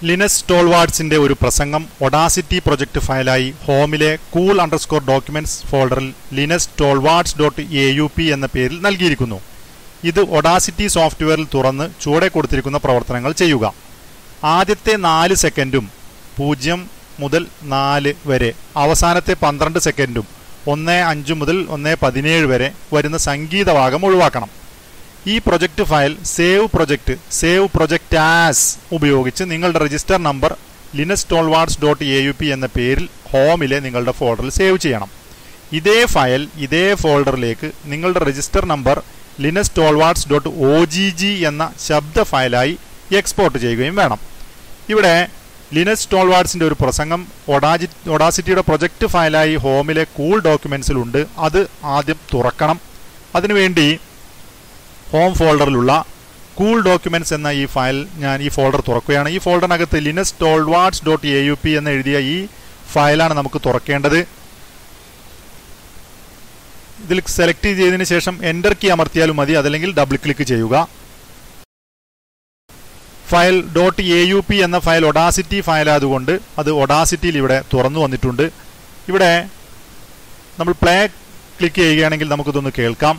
Linus ടോൾവാർഡ്സിന്റെ ഒരു പ്രസംഗം ഒഡാസിറ്റി പ്രൊജക്ട് ഫയലായി ഹോമിലെ കൂൾ അണ്ടർസ്കോർ ഡോക്യുമെന്റ്സ് ഫോൾഡറിൽ Linus Torvalds dot A U P എന്ന പേരിൽ നൽകിയിരിക്കുന്നു ഇത് ഒഡാസിറ്റി സോഫ്റ്റ്വെയറിൽ തുറന്ന് ചുവടെ കൊടുത്തിരിക്കുന്ന പ്രവർത്തനങ്ങൾ ചെയ്യുക ആദ്യത്തെ നാല് സെക്കൻഡും പൂജ്യം മുതൽ നാല് വരെ അവസാനത്തെ പന്ത്രണ്ട് സെക്കൻഡും ഒന്ന് അഞ്ച് മുതൽ ഒന്ന് പതിനേഴ് വരെ വരുന്ന സംഗീത ഭാഗം ഒഴിവാക്കണം ഈ project file save project save project as ഉപയോഗിച്ച് നിങ്ങളുടെ register number Linus Torvalds dot A U P എന്ന പേരിൽ ഹോമിലെ നിങ്ങളുടെ ഫോൾഡറിൽ സേവ് ചെയ്യണം ഇതേ ഫയൽ ഇതേ ഫോൾഡറിലേക്ക് നിങ്ങളുടെ register number Linus Torvalds dot O G G എന്ന ശബ്ദ ഫയലായി എക്സ്പോർട്ട് ചെയ്യുകയും വേണം ഇവിടെ ലിനസ് ടോൾവാർഡ്സിന്റെ ഒരു പ്രസംഗം ഒഡാജി ഒഡാസിറ്റിയുടെ പ്രൊജക്ട് ഫയലായി ഹോമിലെ കൂൾ ഡോക്യുമെന്റ്സിലുണ്ട് അത് ആദ്യം തുറക്കണം അതിനുവേണ്ടി ഹോം ഫോൾഡറിലുള്ള കൂൾ ഡോക്യുമെന്റ്സ് എന്ന ഈ ഫയൽ ഞാൻ ഈ ഫോൾഡർ തുറക്കുകയാണ് ഈ ഫോൾഡറിനകത്ത് Linus Torvalds dot A U P എന്ന് എഴുതിയ ഈ ഫയലാണ് നമുക്ക് തുറക്കേണ്ടത് ഇതിൽ സെലക്ട് ചെയ്തതിന് ശേഷം എൻ്റർ കീ അമർത്തിയാലും മതി അതല്ലെങ്കിൽ ഡബിൾ ക്ലിക്ക് ചെയ്യുക file dot A U P എന്ന ഫയൽ ഒഡാസിറ്റി ഫയൽ ആയതുകൊണ്ട് അത് ഒഡാസിറ്റിയിൽ ഇവിടെ തുറന്നു വന്നിട്ടുണ്ട് ഇവിടെ നമ്മൾ പ്ലേ ക്ലിക്ക് ചെയ്യുകയാണെങ്കിൽ നമുക്കിതൊന്ന് കേൾക്കാം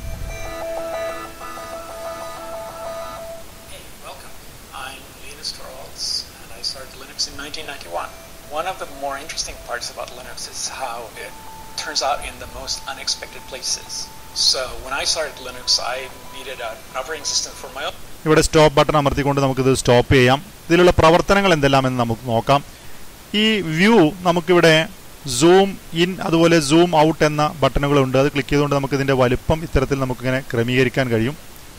Hey, welcome. I'm Linus Torvalds, and I started Linux in 1991. One of the more interesting parts about Linux is how it turns out in the most unexpected places. So when I started Linux, I needed an operating system for my own. ഇവിടെ stop button അമർത്തിക്കൊണ്ട് നമുക്കിത് stop ചെയ്യാം ഇതിലുള്ള പ്രവർത്തനങ്ങൾ എന്തെല്ലാമെന്ന് നമുക്ക് നോക്കാം ഈ view നമുക്കിവിടെ സൂം ഇൻ അതുപോലെ സൂം ഔട്ട് എന്ന ബട്ടണുകളുണ്ട് അത് ക്ലിക്ക് ചെയ്തുകൊണ്ട് നമുക്ക് ഇതിന്റെ വലുപ്പം ഇത്തരത്തിൽ നമുക്കിങ്ങനെ ക്രമീകരിക്കാൻ കഴിയും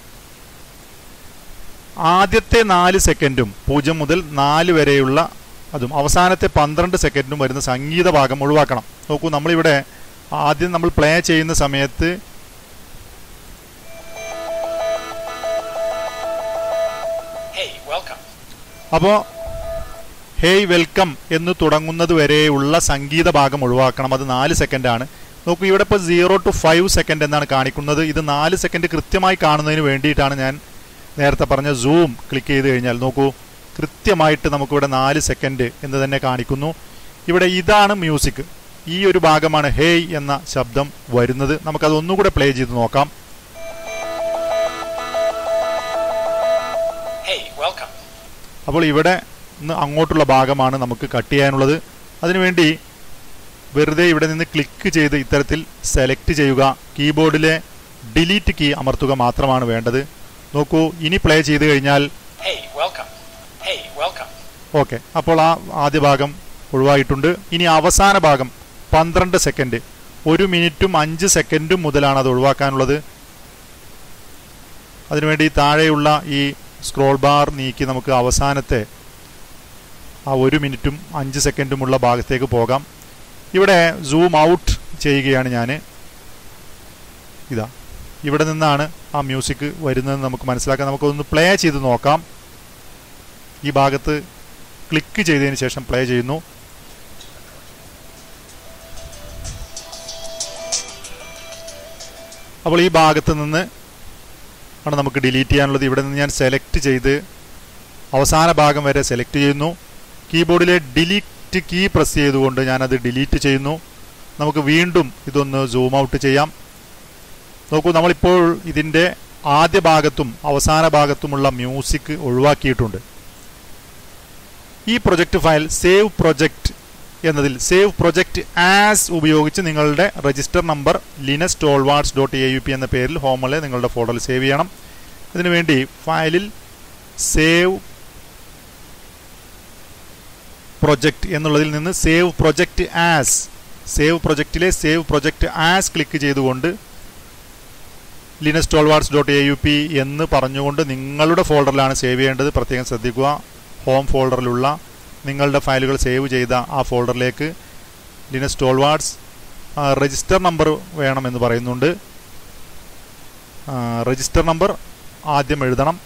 ആദ്യത്തെ നാല് സെക്കൻഡും പൂജ്യം മുതൽ നാല് വരെയുള്ള അതും അവസാനത്തെ പന്ത്രണ്ട് സെക്കൻഡും വരുന്ന സംഗീത ഭാഗം ഒഴിവാക്കണം നോക്കൂ നമ്മളിവിടെ ആദ്യം നമ്മൾ പ്ലേ ചെയ്യുന്ന സമയത്ത് Hey, welcome. അപ്പോൾ ഹേയ് വെൽക്കം എന്ന് തുടങ്ങുന്നത് വരെയുള്ള സംഗീത ഭാഗം ഒഴിവാക്കണം അത് നാല് സെക്കൻഡാണ് നോക്കൂ ഇവിടെ ഇപ്പോൾ സീറോ ടു ഫൈവ് സെക്കൻഡ് എന്നാണ് കാണിക്കുന്നത് ഇത് നാല് സെക്കൻഡ് കൃത്യമായി കാണുന്നതിന് വേണ്ടിയിട്ടാണ് ഞാൻ നേരത്തെ പറഞ്ഞ സൂം ക്ലിക്ക് ചെയ്ത് കഴിഞ്ഞാൽ നോക്കൂ കൃത്യമായിട്ട് നമുക്കിവിടെ നാല് സെക്കൻഡ് എന്ന് തന്നെ കാണിക്കുന്നു ഇവിടെ ഇതാണ് മ്യൂസിക് ഈ ഒരു ഭാഗമാണ് ഹേയ് എന്ന ശബ്ദം വരുന്നത് നമുക്കത് ഒന്നുകൂടെ പ്ലേ ചെയ്ത് നോക്കാം Hey, welcome. അപ്പോൾ ഇവിടെ നിന്ന് അങ്ങോട്ടുള്ള ഭാഗമാണ് നമുക്ക് കട്ട് ചെയ്യാനുള്ളത് അതിനുവേണ്ടി വെറുതെ ഇവിടെ നിന്ന് ക്ലിക്ക് ചെയ്ത് ഇത്തരത്തിൽ സെലക്ട് ചെയ്യുക കീബോർഡിലെ ഡിലീറ്റ് കീ അമർത്തുക മാത്രമാണ് വേണ്ടത് നോക്കൂ ഇനി പ്ലേ ചെയ്ത് കഴിഞ്ഞാൽ Hey, welcome. Hey, welcome. Okay അപ്പോൾ ആ ആദ്യ ഭാഗം ഒഴിവായിട്ടുണ്ട് ഇനി അവസാന ഭാഗം പന്ത്രണ്ട് സെക്കൻഡ് ഒരു മിനിറ്റും അഞ്ച് സെക്കൻഡും മുതലാണ് അത് ഒഴിവാക്കാനുള്ളത് അതിനുവേണ്ടി താഴെയുള്ള ഈ സ്ക്രോൾ ബാർ നീക്കി നമുക്ക് അവസാനത്തെ ആ ഒരു മിനിറ്റും അഞ്ച് സെക്കൻഡുമുള്ള ഭാഗത്തേക്ക് പോകാം ഇവിടെ സൂം ഔട്ട് ചെയ്യുകയാണ് ഞാൻ ഇതാ ഇവിടെ നിന്നാണ് ആ മ്യൂസിക് വരുന്നതെന്ന് നമുക്ക് മനസ്സിലാക്കാം നമുക്കൊന്ന് പ്ലേ ചെയ്ത് നോക്കാം ഈ ഭാഗത്ത് ക്ലിക്ക് ചെയ്തതിന് ശേഷം പ്ലേ ചെയ്യുന്നു അപ്പോൾ ഈ ഭാഗത്ത് നിന്ന് ആണ് നമുക്ക് ഡിലീറ്റ് ചെയ്യാനുള്ളത് ഇവിടെ നിന്ന് ഞാൻ സെലക്ട് ചെയ്ത് അവസാന ഭാഗം വരെ സെലക്ട് ചെയ്യുന്നു കീബോർഡിലെ ഡിലീറ്റ് കീ പ്രസ് ചെയ്തുകൊണ്ട് ഞാനത് ഡിലീറ്റ് ചെയ്യുന്നു നമുക്ക് വീണ്ടും ഇതൊന്ന് സൂം ഔട്ട് ചെയ്യാം നോക്കൂ നമ്മളിപ്പോൾ ഇതിൻ്റെ ആദ്യ ഭാഗത്തും അവസാന ഭാഗത്തുമുള്ള മ്യൂസിക് ഒഴിവാക്കിയിട്ടുണ്ട് ഈ പ്രൊജക്ട് ഫയൽ സേവ് പ്രൊജക്ട് എന്നതിൽ സേവ് പ്രൊജക്ട് ആസ് ഉപയോഗിച്ച് നിങ്ങളുടെ register number Linus Torvalds dot A U P എന്ന പേരിൽ ഹോമിലെ നിങ്ങളുടെ ഫോൾഡറിൽ സേവ് ചെയ്യണം അതിനുവേണ്ടി ഫയലിൽ സേവ് പ്രൊജക്ട് എന്നുള്ളതിൽ നിന്ന് സേവ് പ്രൊജക്ട് ആസ് സേവ് പ്രൊജക്റ്റിലെ സേവ് പ്രൊജക്ട് ആസ് ക്ലിക്ക് ചെയ്തുകൊണ്ട് Linus Torvalds dot A U P എന്ന് പറഞ്ഞുകൊണ്ട് നിങ്ങളുടെ ഫോൾഡറിലാണ് സേവ് ചെയ്യേണ്ടത് പ്രത്യേകം ശ്രദ്ധിക്കുക ഹോം ഫോൾഡറിലുള്ള നിങ്ങളുടെ ഫയലുകൾ സേവ് ചെയ്ത ആ ഫോൾഡറിലേക്ക് ലിനസ് ടോൾവാർഡ്സ് രജിസ്റ്റർ നമ്പർ വേണമെന്ന് പറയുന്നുണ്ട് രജിസ്റ്റർ നമ്പർ ആദ്യം എഴുതണം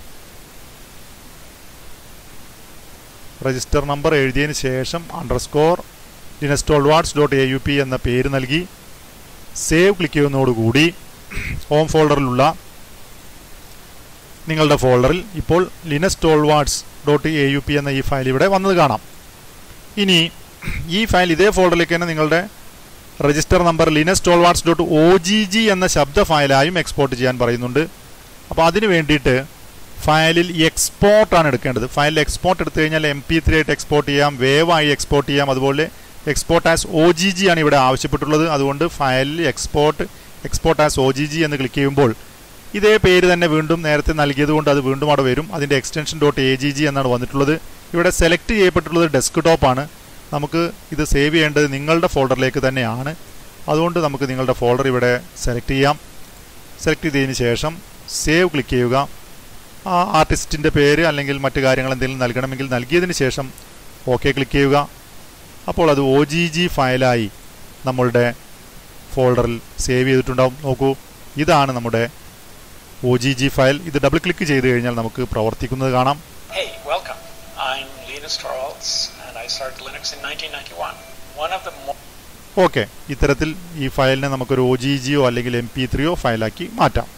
രജിസ്റ്റർ നമ്പർ എഴുതിയതിന് ശേഷം underscore Linus Torvalds dot A U P എന്ന പേര് നൽകി സേവ് ക്ലിക്ക് ചെയ്യുന്നതോടുകൂടി ഹോം ഫോൾഡറിലുള്ള നിങ്ങളുടെ ഫോൾഡറിൽ ഇപ്പോൾ Linus Torvalds dot A U P എന്ന ഈ ഫയൽ ഇവിടെ വന്നത് കാണാം ഇനി ഈ ഫയൽ ഇതേ ഫോൾഡറിലേക്ക് തന്നെ നിങ്ങളുടെ register number Linus Torvalds dot O G G എന്ന ശബ്ദ ഫയലായും എക്സ്പോർട്ട് ചെയ്യാൻ പറയുന്നുണ്ട് അപ്പോൾ അതിന് വേണ്ടിയിട്ട് ഫയലിൽ എക്സ്പോർട്ടാണ് എടുക്കേണ്ടത് ഫയലിൽ എക്സ്പോർട്ട് എടുത്തു കഴിഞ്ഞാൽ എം പി ത്രീ ആയിട്ട് എക്സ്പോർട്ട് ചെയ്യാം വേവായി എക്സ്പോർട്ട് ചെയ്യാം അതുപോലെ export as O G G ആണ് ഇവിടെ ആവശ്യപ്പെട്ടുള്ളത് അതുകൊണ്ട് ഫയലിൽ export export as O G G എന്ന് ക്ലിക്ക് ചെയ്യുമ്പോൾ ഇതേ പേര് തന്നെ വീണ്ടും നേരത്തെ നൽകിയത് കൊണ്ട് അത് വീണ്ടും അവിടെ വരും അതിൻ്റെ extension dot A G G എന്നാണ് വന്നിട്ടുള്ളത് ഇവിടെ സെലക്ട് ചെയ്യപ്പെട്ടിട്ടുള്ളത് ഡെസ്ക് ടോപ്പാണ് നമുക്ക് ഇത് സേവ് ചെയ്യേണ്ടത് നിങ്ങളുടെ ഫോൾഡറിലേക്ക് തന്നെയാണ് അതുകൊണ്ട് നമുക്ക് നിങ്ങളുടെ ഫോൾഡർ ഇവിടെ സെലക്ട് ചെയ്യാം സെലക്ട് ചെയ്തതിന് ശേഷം സേവ് ക്ലിക്ക് ചെയ്യുക ആ ആർട്ടിസ്റ്റിൻ്റെ പേര് അല്ലെങ്കിൽ മറ്റു കാര്യങ്ങൾ എന്തെങ്കിലും നൽകണമെങ്കിൽ നൽകിയതിന് ശേഷം ഓക്കെ ക്ലിക്ക് ചെയ്യുക അപ്പോൾ അത് ഒ ജി ജി ഫയലായി നമ്മളുടെ ഫോൾഡറിൽ സേവ് ചെയ്തിട്ടുണ്ടാവും നോക്കൂ ഇതാണ് നമ്മുടെ ഒ ജി ജി ഫയൽ ഇത് ഡബിൾ ക്ലിക്ക് ചെയ്ത് കഴിഞ്ഞാൽ നമുക്ക് പ്രവർത്തിക്കുന്നത് കാണാം Hey, welcome. I'm Linus Torvalds, and I started Linux in 1991. One of the more okay ഇത്തരത്തിൽ ഈ ഫയലിനെ നമുക്കൊരു ഒ ജി ജിയോ അല്ലെങ്കിൽ എം പി ത്രീയോ ഫയലാക്കി മാറ്റാം